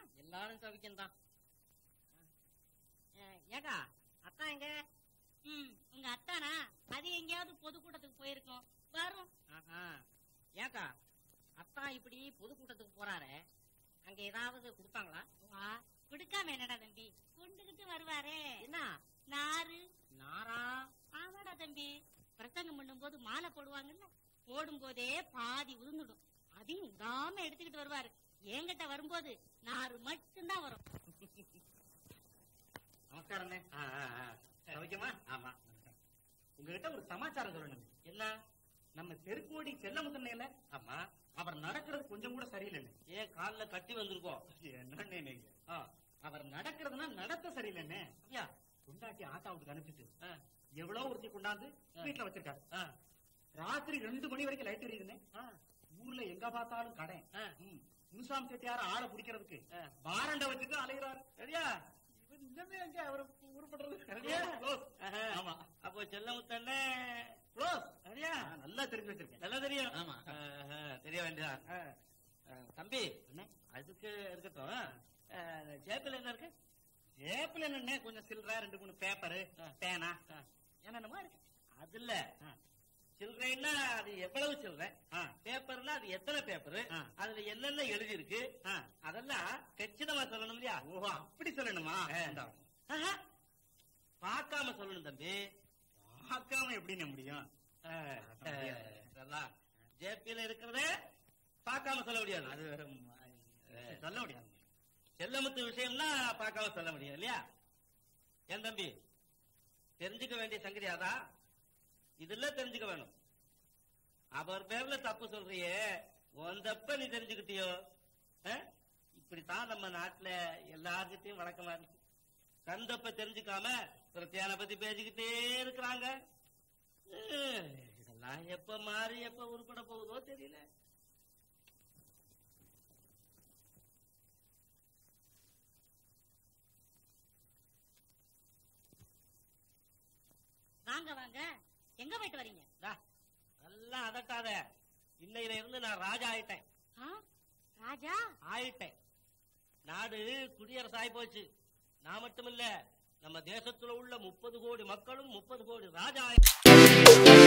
எல்லாரும் சவிக்கம் தான் ஏக்கா அத்தா எங்க ம் உங்க அத்தானா அது எங்கேயாவது பொதுக்கூட்டத்துக்கு போயிருக்கோம் வரும் ஆஹா. ஏக்கா அத்தா இப்படி பொதுக்கூட்டத்துக்கு போறாரே அங்க ஏதாவது கொடுப்பாங்களா வா கொடுக்காம என்னடா தம்பி கொண்டுகிட்டு வருவாரே என்ன நாரு நாரா ஆமாடா தம்பி பிரசங்கம் பண்ணும்போது மாலை போடுவாங்கல்ல போடும் போதே பாதி உதிர்ந்துடும் அதையும் விடாம எடுத்துக்கிட்டு வருவாரு என்கிட்ட வரும்போது நாரு மட்டும்தான் வரும் நமஸ்காரண்ணே சௌக்கியமா ஆமா உங்ககிட்ட ஒரு சமாச்சாரம் சொல்லணும் என்ன நம்ம தெருக்கோடி செல்லமுத்தண்ணேல ஆமா அவர் நடக்கிறது கொஞ்சம் கூட சரியில்லைன்னு ஏன் கால்ல கட்டி வந்திருக்கோம் என்னண்ணே நீங்க ஆ, அவர் நடக்கிறதுனா நடத்த சரியில்லைண்ணே ஐயா கொண்டாட்டி ஆத்தாவுக்கு அனுப்பிச்சு ஆ. எவ்வளவு ஒருத்தி கொண்டாந்து ஆ. வீட்டுல வச்சிருக்காரு ஆ, ராத்திரி ரெண்டு மணி வரைக்கும் லைட் எரியுதுண்ணே ஆ, ஊர்ல எங்க பார்த்தாலும் கடை ஆ. ம். முனுசாமி செட்டியார ஆளை பிடிக்கிறதுக்கு ஆ. பாரண்ட வச்சுட்டு அலைகிறாரு சரியா இவன் இன்னமே எங்க அவரு உருப்படுறது சரியா? ஆஹா. ஆமா அப்போ செல்லமுத்தண்ணே க்ளோஸ் சரியா நல்லா தெரிஞ்சு வச்சிருக்கேன் நல்லா தெரியும் ஆமா. ஆஹா, தெரிய வேண்டியதான் ஆ, ஆ, தம்பி அதுக்கு இருக்கட்டும் ஆ, ஜேபில் என்ன இருக்கு ஏப்பில் என்னண்ணே கொஞ்சம் சில்லற ரெண்டு மூணு பேப்பரு ஆ. பேனா ஆ. என்னென்னமோ இருக்கு அது இல்ல ஆ. சில்லறைன்னா அது எவ்வளவு சில்லறை ஆ. பேப்பர்னா அது எத்தனை பேப்பர் ஆ. அதுல என்னென்ன எழுதி இருக்கு ஆ. அதெல்லாம் கச்சிதமா சொல்லணும் இல்லையா ஓஹோ அப்படி சொல்லணுமா ஆ. இந்தா. ஆஹா. பார்க்காம சொல்லணும் தம்பி பார்க்காம எப்படிண்ணே முடியும் ஆ, ஆ, இதெல்லாம் ஜேபியில இருக்கிறத பார்க்காம சொல்ல முடியாது அது வேற ம- சொல்ல முடியாது செல்லமுத்து விஷயம்னா பார்க்காம சொல்ல முடியும் இல்லையா ஏன் தம்பி தெரிஞ்சுக்க வேண்டிய சங்கதி அதான் இதுல தெரிஞ்சுக்க வேணும் அவர் பேர்ல தப்பு சொல்றியே உன் தப்ப நீ தெரிஞ்சுக்கிட்டியோ ஆ? இப்படித்தான் நம்ம நாட்டுல எல்லார்கிட்டயும் வழக்கமா இருக்கு கந்தப்ப தெரிஞ்சுக்காம பிரத்தியான பத்தி பேசிக்கிட்டே இருக்கிறாங்க ஹம், இதெல்லாம் எப்ப மாறி எப்ப உருப்பட போகுதோ தெரியல வாங்க வாங்க எங்க போயிட்டு வரீங்க டா, நல்லா அதட்டாத இன்னையில இருந்து நான் ராஜா ஆயிட்டேன் ஆ? ராஜா ஆயிட்டேன் நாடு குடியரசு ஆயி போச்சு நான் மட்டும் இல்ல நம்ம தேசத்துல உள்ள முப்பது கோடி மக்களும் முப்பது கோடி ராஜா ஆயி